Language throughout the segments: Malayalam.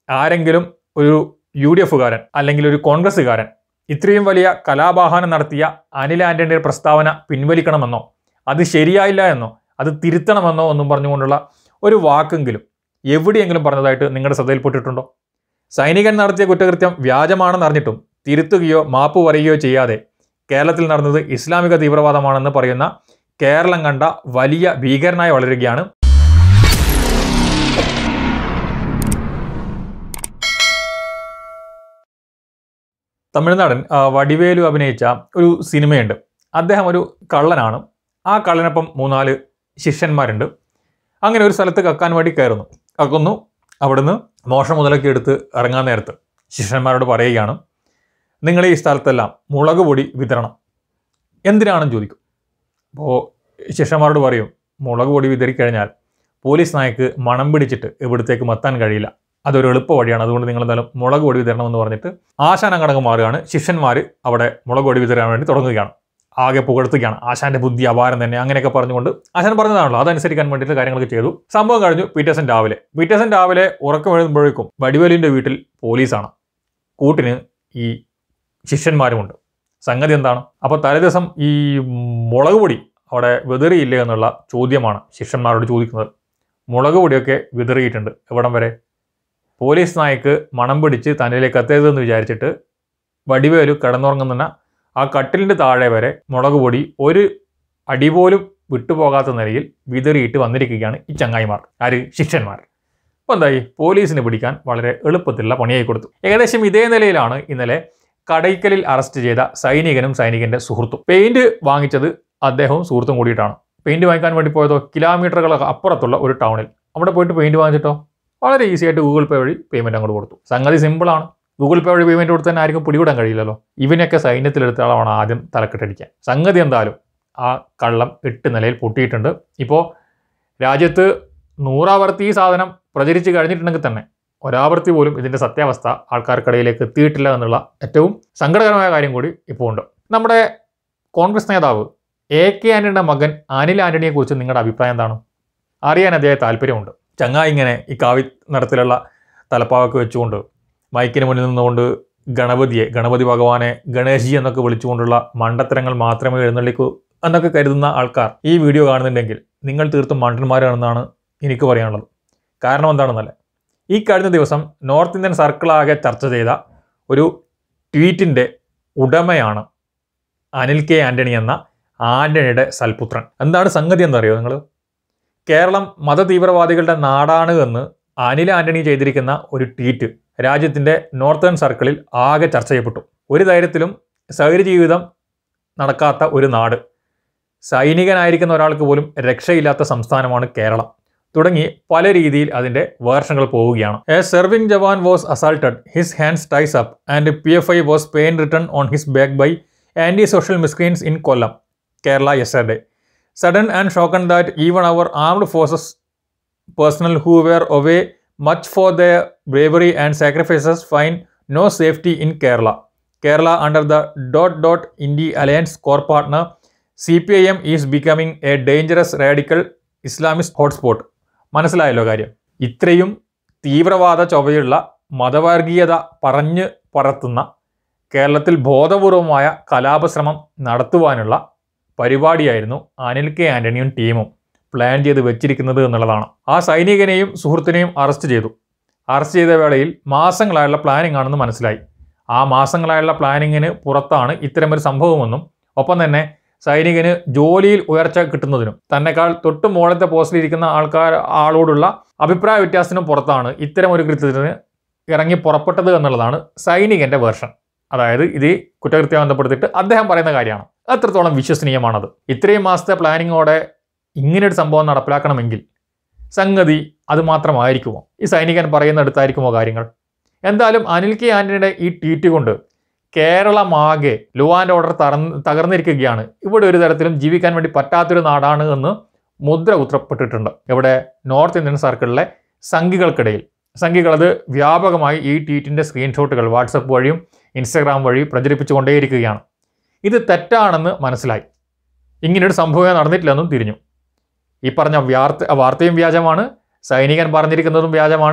ആരെങ്കിലും ഒരു യു ഡി എഫുകാരൻ അല്ലെങ്കിൽ ഒരു കോൺഗ്രസ്സുകാരൻ ഇത്രയും വലിയ കലാപാഹാനം നടത്തിയ അനിൽ ആന്റണിയുടെ പ്രസ്താവന പിൻവലിക്കണമെന്നോ അത് ശരിയായില്ല എന്നോ അത് തിരുത്തണമെന്നോ ഒന്നും പറഞ്ഞുകൊണ്ടുള്ള ഒരു വാക്കെങ്കിലും എവിടെയെങ്കിലും പറഞ്ഞതായിട്ട് നിങ്ങളുടെ ശ്രദ്ധയിൽപ്പെട്ടിട്ടുണ്ടോ സൈനികൻ നടത്തിയ കുറ്റകൃത്യം വ്യാജമാണെന്ന് അറിഞ്ഞിട്ടും തിരുത്തുകയോ മാപ്പ് പറയുകയോ ചെയ്യാതെ കേരളത്തിൽ നടന്നത് ഇസ്ലാമിക തീവ്രവാദമാണെന്ന് പറയുന്ന കേരളം കണ്ട വലിയ ഭീകരനായി വളരുകയാണ് തമിഴ്നാടൻ ആ, വടിവേലു അഭിനയിച്ച ഒരു സിനിമയുണ്ട് അദ്ദേഹം ഒരു കള്ളനാണ് ആ കള്ളനൊപ്പം മൂന്നാല് ശിഷ്യന്മാരുണ്ട് അങ്ങനെ ഒരു സ്ഥലത്ത് കക്കാൻ വേണ്ടി കയറുന്നു കക്കുന്നു അവിടുന്ന് മോഷണം മുതലൊക്കെ എടുത്ത് ഇറങ്ങാൻ നേരത്ത് ശിഷ്യന്മാരോട് പറയുകയാണ് നിങ്ങൾ ഈ സ്ഥലത്തെല്ലാം മുളക് പൊടി വിതരണം എന്തിനാണെന്ന് ചോദിക്കും അപ്പോൾ ശിഷ്യന്മാരോട് പറയും മുളക് പൊടി വിതറിക്കഴിഞ്ഞാൽ പോലീസ് നായക്ക് മണം പിടിച്ചിട്ട് ഇവിടത്തേക്ക് എത്താൻ കഴിയില്ല അതൊരു എളുപ്പ വഴിയാണ് അതുകൊണ്ട് നിങ്ങൾ എന്തായാലും മുളക് പൊടി വിതരണമെന്ന് പറഞ്ഞിട്ട് ആശാൻ അങ്ങടങ്ങ് മാറുകയാണ് ശിഷ്യന്മാർ അവിടെ മുളക് പൊടി വിതരാൻ വേണ്ടി തുടങ്ങുകയാണ് ആകെ പുകഴ്ത്തുകയാണ് ആശാന്റെ ബുദ്ധി അപാരം തന്നെ അങ്ങനെയൊക്കെ പറഞ്ഞുകൊണ്ട് ആശാൻ പറഞ്ഞതാണല്ലോ അതനുസരിക്കാൻ വേണ്ടിയിട്ട് കാര്യങ്ങളൊക്കെ ചെയ്തു സംഭവം കഴിഞ്ഞു പീറ്റേഴ്സൺ രാവിലെ പീറ്റേഴ്സൺ രാവിലെ ഉറക്കം എഴുതുമ്പോഴേക്കും വടിവേലിൻ്റെ വീട്ടിൽ പോലീസാണ് കൂട്ടിന് ഈ ശിഷ്യന്മാരുമുണ്ട് സംഗതി എന്താണ് അപ്പോൾ തലേദിവസം ഈ മുളക് പൊടി അവിടെ വിതറിയില്ലേ എന്നുള്ള ചോദ്യമാണ് ശിഷ്യന്മാരോട് ചോദിക്കുന്നത് മുളക് പൊടിയൊക്കെ വിതറിയിട്ടുണ്ട് എവിടം വരെ പോലീസ് നായക്ക് മണം പിടിച്ച് തന്നിലേക്ക് എത്തരുതെന്ന് വിചാരിച്ചിട്ട് വടിവേലു കിടന്നുറങ്ങുന്ന ആ കട്ടിലിൻ്റെ താഴെ വരെ മുളക് പൊടി ഒരു അടി പോലും വിട്ടുപോകാത്ത നിലയിൽ വിതറിയിട്ട് വന്നിരിക്കുകയാണ് ഈ ചങ്ങായിമാർ ആര് ശിഷ്യന്മാർ അപ്പോൾ എന്തായി പോലീസിന് പിടിക്കാൻ വളരെ എളുപ്പത്തിലുള്ള പണിയായി കൊടുത്തു ഏകദേശം ഇതേ നിലയിലാണ് ഇന്നലെ കടയ്ക്കലിൽ അറസ്റ്റ് ചെയ്ത സൈനികനും സൈനികന്റെ സുഹൃത്തും പെയിന്റ് വാങ്ങിച്ചത് അദ്ദേഹവും സുഹൃത്തും കൂടിയിട്ടാണ് പെയിന്റ് വാങ്ങിക്കാൻ വേണ്ടി പോയതോ കിലോമീറ്ററുകൾ അപ്പുറത്തുള്ള ഒരു ടൗണിൽ അവിടെ പോയിട്ട് പെയിന്റ് വാങ്ങിച്ചിട്ടോ വളരെ ഈസി ആയിട്ട് ഗൂഗിൾ പേ വഴി പേയ്മെന്റ് അങ്ങോട്ട് കൊടുത്തു സംഗതി സിമ്പിളാണ് ഗൂഗിൾ പേ വഴി പേയ്മെന്റ് കൊടുത്താൽ ആർക്കും പിടികൂടാൻ കഴിയില്ലല്ലോ ഇവനൊക്കെ സൈന്യത്തിലെടുത്ത ആളാണ് ആദ്യം തലക്കെട്ടടിക്കാൻ സംഗതി എന്തായാലും ആ കള്ളം എട്ട് നിലയിൽ പൊട്ടിയിട്ടുണ്ട് ഇപ്പോൾ രാജ്യത്ത് നൂറാവർത്തി ഈ സാധനം പ്രചരിച്ച് കഴിഞ്ഞിട്ടുണ്ടെങ്കിൽ തന്നെ ഒരാവർത്തി പോലും ഇതിൻ്റെ സത്യാവസ്ഥ ആൾക്കാർക്കിടയിലേക്ക് എത്തിയിട്ടില്ല എന്നുള്ള ഏറ്റവും സങ്കടകരമായ കാര്യം കൂടി ഇപ്പോൾ ഉണ്ട് നമ്മുടെ കോൺഗ്രസ് നേതാവ് എ കെ ആന്റണിയുടെ മകൻ അനിൽ ആന്റണിയെ കുറിച്ച് നിങ്ങളുടെ അഭിപ്രായം എന്താണ് അറിയാൻ അദ്ദേഹം താല്പര്യമുണ്ട് ചങ്ങായി ഇങ്ങനെ ഈ കാവി നിറത്തിലുള്ള തലപ്പാവൊക്കെ വെച്ചുകൊണ്ട് മൈക്കിന് മുന്നിൽ നിന്നുകൊണ്ട് ഗണപതിയെ ഗണപതി ഭഗവാനെ ഗണേശ്ജി എന്നൊക്കെ വിളിച്ചുകൊണ്ടുള്ള മണ്ടത്തരങ്ങൾ മാത്രമേ എഴുന്നള്ളിക്കൂ എന്നൊക്കെ കരുതുന്ന ആൾക്കാർ ഈ വീഡിയോ കാണുന്നുണ്ടെങ്കിൽ നിങ്ങൾ തീർത്തും മണ്ടന്മാരാണെന്നാണ് എനിക്ക് പറയാനുള്ളത് കാരണം എന്താണെന്നല്ല ഈ കഴിഞ്ഞ ദിവസം നോർത്ത് ഇന്ത്യൻ സർക്കിളാകെ ചർച്ച ചെയ്ത ഒരു ട്വീറ്റിൻ്റെ ഉടമയാണ് അനിൽ കെ ആന്റണി എന്ന ആന്റണിയുടെ സൽപുത്രൻ എന്താണ് സംഗതി എന്നറിയോ നിങ്ങൾ കേരളം മതതീവ്രവാദികളുടെ നാടാണ് എന്ന് അനിൽ ആന്റണി ചെയ്തിരിക്കുന്ന ഒരു ട്വീറ്റ് രാജ്യത്തിൻ്റെ നോർത്തേൺ സർക്കിളിൽ ആകെ ചർച്ച ചെയ്യപ്പെട്ടു ഒരു ധൈര്യത്തിലും സൗരജീവിതം നടക്കാത്ത ഒരു നാട് സൈനികനായിരിക്കുന്ന ഒരാൾക്ക് പോലും രക്ഷയില്ലാത്ത സംസ്ഥാനമാണ് കേരളം തുടങ്ങി പല രീതിയിൽ അതിൻ്റെ വേർഷനുകൾ പോവുകയാണ് a serving jawan was assaulted his hands tied up and P F I was pain written on his back by anti social miscreants in Kollam Kerala yesterday sudden and shocking that even our armed forces personnel who were away much for their bravery and sacrifices find no safety in Kerala. Kerala under the dot dot Indie Alliance core partner CPIM is becoming a dangerous radical Islamist hotspot. മനസ്സിലായല്ലോ കാര്യം ഇത്രയും തീവ്രവാദ ചൊവ്വയുള്ള മതവർഗീയത പറഞ്ഞ് പറത്തുന്ന കേരളത്തിൽ ബോധപൂർവമായ കലാപശ്രമം നടത്തുവാനുള്ള പരിപാടിയായിരുന്നു അനിൽ കെ ആന്റണിയും ടീമും പ്ലാൻ ചെയ്ത് വെച്ചിരിക്കുന്നത് എന്നുള്ളതാണ് ആ സൈനികനെയും സുഹൃത്തിനെയും അറസ്റ്റ് ചെയ്തു അറസ്റ്റ് ചെയ്ത വേളയിൽ മാസങ്ങളായുള്ള പ്ലാനിംഗ് ആണെന്ന് മനസ്സിലായി ആ മാസങ്ങളായുള്ള പ്ലാനിങ്ങിന് പുറത്താണ് ഇത്തരമൊരു സംഭവമെന്നും ഒപ്പം തന്നെ സൈനികന് ജോലിയിൽ ഉയർച്ച കിട്ടുന്നതിനും തന്നെക്കാൾ തൊട്ട് മുകളിലത്തെ പോസ്റ്റിലിരിക്കുന്ന ആൾക്കാർ ആളോടുള്ള അഭിപ്രായ വ്യത്യാസത്തിനും പുറത്താണ് ഇത്തരം ഒരു കൃത്യത്തിന് ഇറങ്ങി പുറപ്പെട്ടത് എന്നുള്ളതാണ് സൈനികന്റെ വേർഷൻ അതായത് ഇത് കുറ്റകൃത്യം ബന്ധപ്പെടുത്തിയിട്ട് അദ്ദേഹം പറയുന്ന കാര്യമാണ് എത്രത്തോളം വിശ്വസനീയമാണത് ഇത്രയും മാസത്തെ പ്ലാനിങ്ങോടെ ഇങ്ങനൊരു സംഭവം നടപ്പിലാക്കണമെങ്കിൽ സംഗതി അത് മാത്രമായിരിക്കുമോ ഈ സൈനികൻ പറയുന്നിടത്തായിരിക്കുമോ കാര്യങ്ങൾ എന്തായാലും അനിൽ കെ ആന്റണിയുടെ ഈ ട്വീറ്റ് കൊണ്ട് കേരളമാകെ ലുവാൻ്റെ ഓർഡർ തറന്ന് തകർന്നിരിക്കുകയാണ് ഇവിടെ ഒരു തരത്തിലും ജീവിക്കാൻ വേണ്ടി പറ്റാത്തൊരു നാടാണ് എന്ന് മുദ്ര കുത്തപ്പെട്ടിട്ടുണ്ട് ഇവിടെ നോർത്ത് ഇന്ത്യൻ സർക്കിളിലെ സംഘികൾക്കിടയിൽ സംഘികൾ അത് വ്യാപകമായി ഈ ട്വീറ്റിൻ്റെ സ്ക്രീൻഷോട്ടുകൾ വാട്സപ്പ് വഴിയും ഇൻസ്റ്റാഗ്രാം വഴി പ്രചരിപ്പിച്ചുകൊണ്ടേയിരിക്കുകയാണ് ഇത് തെറ്റാണെന്ന് മനസ്സിലായി ഇങ്ങനൊരു സംഭവം നടന്നിട്ടില്ലെന്നും തിരിഞ്ഞു ഈ പറഞ്ഞ വാർത്ത വാർത്തയും വ്യാജമാണ് സൈനികൻ പറഞ്ഞിരിക്കുന്നതും വ്യാജമാണ്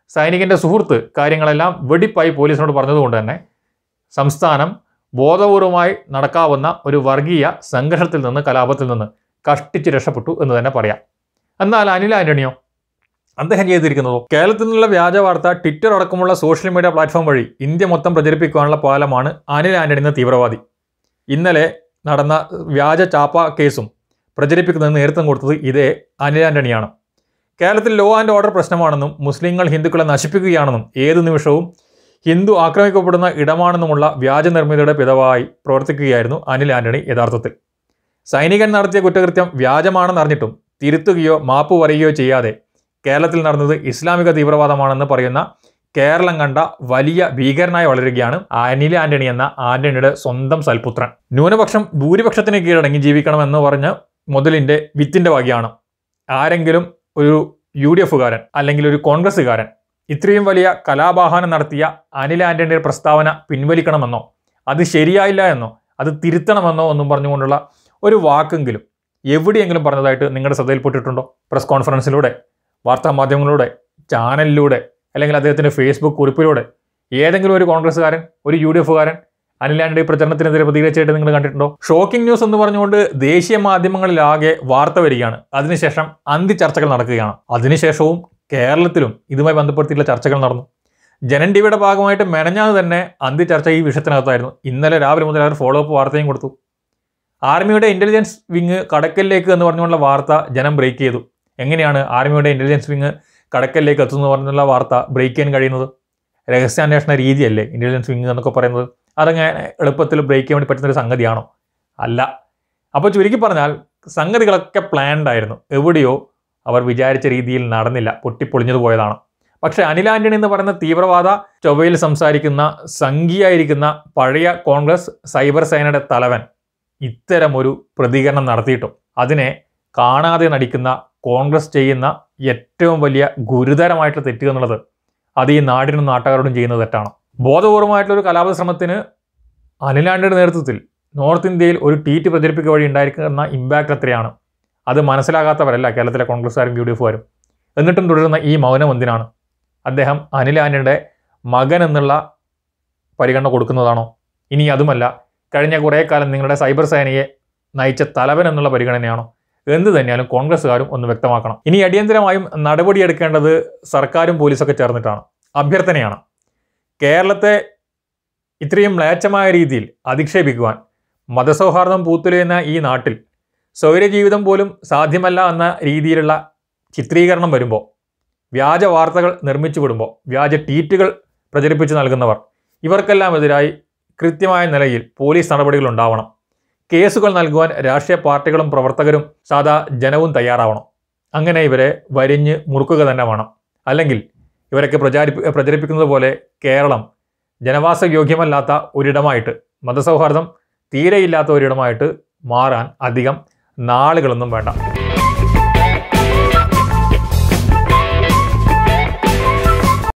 സൈനികന്റെ സുഹൃത്ത് കാര്യങ്ങളെല്ലാം വെടിപ്പായി പോലീസിനോട് പറഞ്ഞതുകൊണ്ട് തന്നെ സംസ്ഥാനം ബോധപൂർവമായി നടക്കാവുന്ന ഒരു വർഗീയ സംഘർഷത്തിൽ നിന്ന് കലാപത്തിൽ നിന്ന് കഷ്ടിച്ച് രക്ഷപ്പെട്ടു എന്ന് തന്നെ പറയാം എന്നാൽ അനിൽ ആന്റണിയോ അദ്ദേഹം ചെയ്തിരിക്കുന്നതോ കേരളത്തിൽ നിന്നുള്ള വ്യാജ വാർത്ത ട്വിറ്റർ അടക്കമുള്ള സോഷ്യൽ മീഡിയ പ്ലാറ്റ്ഫോം വഴി ഇന്ത്യ മൊത്തം പ്രചരിപ്പിക്കാനുള്ള പാലമാണ് അനിൽ ആന്റണി എന്ന തീവ്രവാദി ഇന്നലെ നടന്ന വ്യാജ ചാപ്പ കേസും പ്രചരിപ്പിക്കുന്നതിന് നേതൃത്വം കൊടുത്തത് ഇതേ അനിൽ ആന്റണിയാണ് കേരളത്തിൽ ലോ ആൻഡ് ഓർഡർ പ്രശ്നമാണെന്നും മുസ്ലിങ്ങൾ ഹിന്ദുക്കളെ നശിപ്പിക്കുകയാണെന്നും ഏതു നിമിഷവും ഹിന്ദു ആക്രമിക്കപ്പെടുന്ന ഇടമാണെന്നുമുള്ള വ്യാജ നിർമ്മിതിയുടെ പിതാവായി പ്രവർത്തിക്കുകയായിരുന്നു അനിൽ ആന്റണി യഥാർത്ഥത്തിൽ സൈനികൻ നടത്തിയ കുറ്റകൃത്യം വ്യാജമാണെന്നറിഞ്ഞിട്ടും തിരുത്തുകയോ മാപ്പ് പറയുകയോ ചെയ്യാതെ കേരളത്തിൽ നടന്നത് ഇസ്ലാമിക തീവ്രവാദമാണെന്ന് പറയുന്ന കേരളം കണ്ട വലിയ ഭീകരനായി വളരുകയാണ് അനിൽ ആന്റണി എന്ന ആന്റണിയുടെ സ്വന്തം സൽപുത്രൻ ന്യൂനപക്ഷം ഭൂരിപക്ഷത്തിന് കീഴടങ്ങി ജീവിക്കണമെന്ന് പറഞ്ഞ് മുതലിന്റെ വിത്തിന്റെ വകയാണ് ആരെങ്കിലും ഒരു യു ഡി എഫുകാരൻ അല്ലെങ്കിൽ ഒരു കോൺഗ്രസ്സുകാരൻ ഇത്രയും വലിയ കലാപാഹാനം നടത്തിയ അനിൽ ആന്റണിയുടെ പ്രസ്താവന പിൻവലിക്കണമെന്നോ അത് ശരിയായില്ല എന്നോ അത് തിരുത്തണമെന്നോ ഒന്നും പറഞ്ഞുകൊണ്ടുള്ള ഒരു വാക്കെങ്കിലും എവിടെയെങ്കിലും പറഞ്ഞതായിട്ട് നിങ്ങളുടെ ശ്രദ്ധയിൽപ്പെട്ടിട്ടുണ്ടോ പ്രസ് കോൺഫറൻസിലൂടെ വാർത്താ മാധ്യമങ്ങളിലൂടെ ചാനലിലൂടെ അല്ലെങ്കിൽ അദ്ദേഹത്തിൻ്റെ ഫേസ്ബുക്ക് കുറിപ്പിലൂടെ ഏതെങ്കിലും ഒരു കോൺഗ്രസ്സുകാരൻ ഒരു യു ഡി എഫുകാരൻ അനിൽ ആന്റണി പ്രചരണത്തിനെതിരെ പ്രതികരിച്ചായിട്ട് നിങ്ങൾ കണ്ടിട്ടുണ്ടോ ഷോക്കിംഗ് ന്യൂസ് എന്ന് പറഞ്ഞുകൊണ്ട് ദേശീയ മാധ്യമങ്ങളിലാകെ വാർത്ത വരികയാണ് അതിനുശേഷം അന്തി ചർച്ചകൾ നടക്കുകയാണ് അതിനുശേഷവും കേരളത്തിലും ഇതുമായി ബന്ധപ്പെടുത്തിയിട്ടുള്ള ചർച്ചകൾ നടന്നു ജനൻ ടിവിയുടെ ഭാഗമായിട്ട് മെനഞ്ഞാന്ന് തന്നെ അന്തി ചർച്ച ഈ വിഷയത്തിനകത്തായിരുന്നു ഇന്നലെ രാവിലെ മുതൽ അവർ ഫോളോ അപ്പ് വാർത്തയും കൊടുത്തു ആർമിയുടെ ഇന്റലിജൻസ് വിങ് കടക്കലിലേക്ക് എന്ന് പറഞ്ഞുകൊണ്ടുള്ള വാർത്ത ജനം ബ്രേക്ക് ചെയ്തു എങ്ങനെയാണ് ആർമിയുടെ ഇന്റലിജൻസ് വിങ് കടക്കലിലേക്ക് എത്തുന്നു പറഞ്ഞുള്ള വാർത്ത ബ്രേക്ക് ചെയ്യാൻ കഴിയുന്നത് രഹസ്യാന്വേഷണ രീതിയല്ലേ ഇന്റലിജൻസ് വിങ് എന്നൊക്കെ പറയുന്നത് അതങ്ങനെ എളുപ്പത്തിൽ ബ്രേക്ക് ചെയ്യാൻ വേണ്ടി പറ്റുന്ന ഒരു സംഗതിയാണോ അല്ല അപ്പോൾ ചുരുക്കി പറഞ്ഞാൽ സംഗതികളൊക്കെ പ്ലാൻഡ് ആയിരുന്നു എവിടെയോ അവർ വിചാരിച്ച രീതിയിൽ നടന്നില്ല പൊട്ടിപ്പൊളിഞ്ഞത് പോയതാണ് പക്ഷേ അനിൽ ആന്റണി എന്ന് പറയുന്ന തീവ്രവാദ ചൊവ്വയിൽ സംസാരിക്കുന്ന സംഘിയായിരിക്കുന്ന പഴയ കോൺഗ്രസ് സൈബർ സേനയുടെ തലവൻ ഇത്തരമൊരു പ്രതികരണം നടത്തിയിട്ടും അതിനെ കാണാതെ നടിക്കുന്ന കോൺഗ്രസ് ചെയ്യുന്ന ഏറ്റവും വലിയ ഗുരുതരമായിട്ടുള്ള തെറ്റ് എന്നുള്ളത് അത് ഈ നാടിനും നാട്ടുകാരോടും ചെയ്യുന്ന തെറ്റാണ് ബോധപൂർവമായിട്ടുള്ള ഒരു കലാപ ശ്രമത്തിന് അനിലാണ്ടിയുടെ നേതൃത്വത്തിൽ നോർത്ത് ഇന്ത്യയിൽ ഒരു ട്വീറ്റ് പ്രചരിപ്പിക്കുക വഴി ഉണ്ടായിരിക്കുന്ന ഇമ്പാക്റ്റ് എത്രയാണ് അത് മനസ്സിലാകാത്തവരല്ല കേരളത്തിലെ കോൺഗ്രസ്സുകാരും യു ഡി എഫുകാരും എന്നിട്ടും തുടരുന്ന ഈ മൗനം എന്തിനാണ് അദ്ദേഹം അനിൽ ആന്റണിയുടെ മകൻ എന്നുള്ള പരിഗണന കൊടുക്കുന്നതാണോ ഇനി അതുമല്ല കഴിഞ്ഞ കുറേ കാലം നിങ്ങളുടെ സൈബർ സേനയെ നയിച്ച തലവൻ എന്നുള്ള പരിഗണനയാണോ എന്ത് തന്നെയാലും കോൺഗ്രസ്സുകാരും ഒന്ന് വ്യക്തമാക്കണം ഇനി അടിയന്തരമായും നടപടിയെടുക്കേണ്ടത് സർക്കാരും പോലീസൊക്കെ ചേർന്നിട്ടാണ് അഭ്യർത്ഥനയാണ് കേരളത്തെ ഇത്രയും മ്ലേച്ഛമായ രീതിയിൽ അധിക്ഷേപിക്കുവാൻ മതസൗഹാർദ്ദം പൂത്തുലയുന്ന ഈ നാട്ടിൽ സ്വൈരജീവിതം പോലും സാധ്യമല്ല എന്ന രീതിയിലുള്ള ചിത്രീകരണം വരുമ്പോൾ വ്യാജ വാർത്തകൾ നിർമ്മിച്ചു വിടുമ്പോൾ വ്യാജ ട്വീറ്റുകൾ പ്രചരിപ്പിച്ച് നൽകുന്നവർ ഇവർക്കെല്ലാം എതിരായി കൃത്യമായ നിലയിൽ പോലീസ് നടപടികൾ ഉണ്ടാവണം കേസുകൾ നൽകുവാൻ രാഷ്ട്രീയ പാർട്ടികളും പ്രവർത്തകരും സാധാ ജനവും തയ്യാറാവണം അങ്ങനെ ഇവരെ വരിഞ്ഞ് മുറുക്കുക തന്നെ വേണം അല്ലെങ്കിൽ ഇവരൊക്കെ പ്രചാരി പ്രചരിപ്പിക്കുന്നത് പോലെ കേരളം ജനവാസ യോഗ്യമല്ലാത്ത ഒരിടമായിട്ട് മതസൗഹാർദ്ദം തീരെയില്ലാത്ത ഒരിടമായിട്ട് മാറാൻ അധികം നാളുകളൊന്നും വേണ്ട